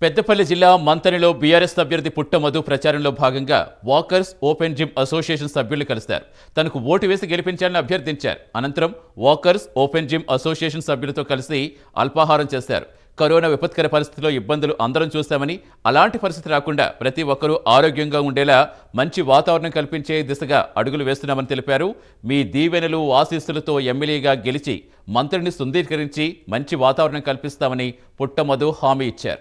పెద్దపల్లి జిల్లా మంతనిలో బీఆర్ఎస్ అభ్యర్థి పుట్టమధు ప్రచారంలో భాగంగా వాకర్స్ ఓపెన్ జిమ్ అసోసియేషన్ సభ్యులు కలిశారు తనకు ఓటు వేసి గెలిపించాలని అభ్యర్థించారు అనంతరం వాకర్స్ ఓపెన్ జిమ్ అసోసియేషన్ సభ్యులతో కలిసి అల్పాహారం చేశారు కరోనా విపత్కర పరిస్థితిలో ఇబ్బందులు అందరం చూస్తామని అలాంటి పరిస్థితి రాకుండా ప్రతి ఒక్కరూ ఆరోగ్యంగా ఉండేలా మంచి వాతావరణం కల్పించే దిశగా అడుగులు వేస్తున్నామని తెలిపారు మీ దీవెనలు ఆశీస్సులతో ఎమ్మెల్యేగా గెలిచి మంత్రిని సుందరీకరించి మంచి వాతావరణం కల్పిస్తామని పుట్టమధు హామీ ఇచ్చారు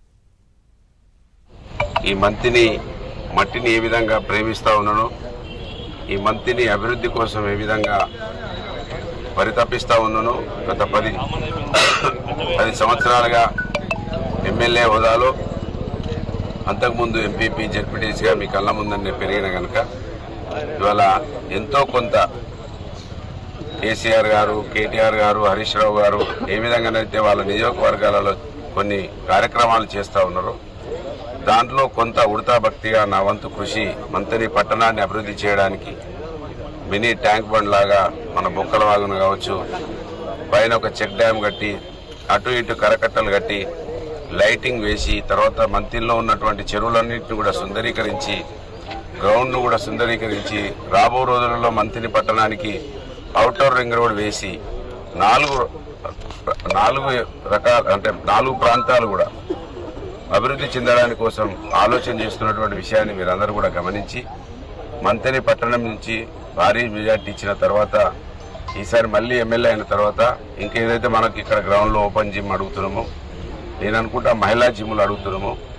ఈ మంతిని మట్టిని ఏ విధంగా ప్రేమిస్తా ఉన్నానో ఈ మంతిని అభివృద్ధి కోసం ఏ విధంగా పరితపిస్తా ఉన్నానో గత పది పది సంవత్సరాలుగా ఎమ్మెల్యే హోదాలో అంతకుముందు ఎంపీపీ జెడ్పీటీసీగా మీ కళ్ళ ముందనే పెరిగిన కనుక ఇవాళ ఎంతో కొంత కేసీఆర్ గారు కేటీఆర్ గారు హరీష్ రావు గారు ఏ విధంగానైతే వాళ్ళ నియోజకవర్గాలలో కొన్ని కార్యక్రమాలు చేస్తూ ఉన్నారో దాంట్లో కొంత ఉడతా భక్తిగా నా వంతు కృషి మంతని పట్టణాన్ని అభివృద్ధి చేయడానికి మినీ ట్యాంక్ బండ్ లాగా మన బొక్కల వాగును కావచ్చు పైన ఒక చెక్ డ్యామ్ కట్టి అటు ఇటు కరకట్టలు కట్టి లైటింగ్ వేసి తర్వాత మంతిల్లో ఉన్నటువంటి చెరువులన్నింటిని కూడా సుందరీకరించి గ్రౌండ్ను కూడా సుందరీకరించి రాబో రోజులలో మంతిని పట్టణానికి అవుటర్ రింగ్ రోడ్ వేసి నాలుగు నాలుగు రకాల అంటే నాలుగు ప్రాంతాలు కూడా అభివృద్ధి చెందడానికి కోసం ఆలోచన చేస్తున్నటువంటి విషయాన్ని మీరందరూ కూడా గమనించి మంతని పట్టణం నుంచి భారీ మెజార్టీ ఇచ్చిన తర్వాత ఈసారి మళ్ళీ ఎమ్మెల్యే అయిన తర్వాత ఇంకేదైతే మనకి ఇక్కడ గ్రౌండ్లో ఓపెన్ జిమ్ అడుగుతున్నామో నేను అనుకుంటా మహిళా జిమ్లు అడుగుతున్నామో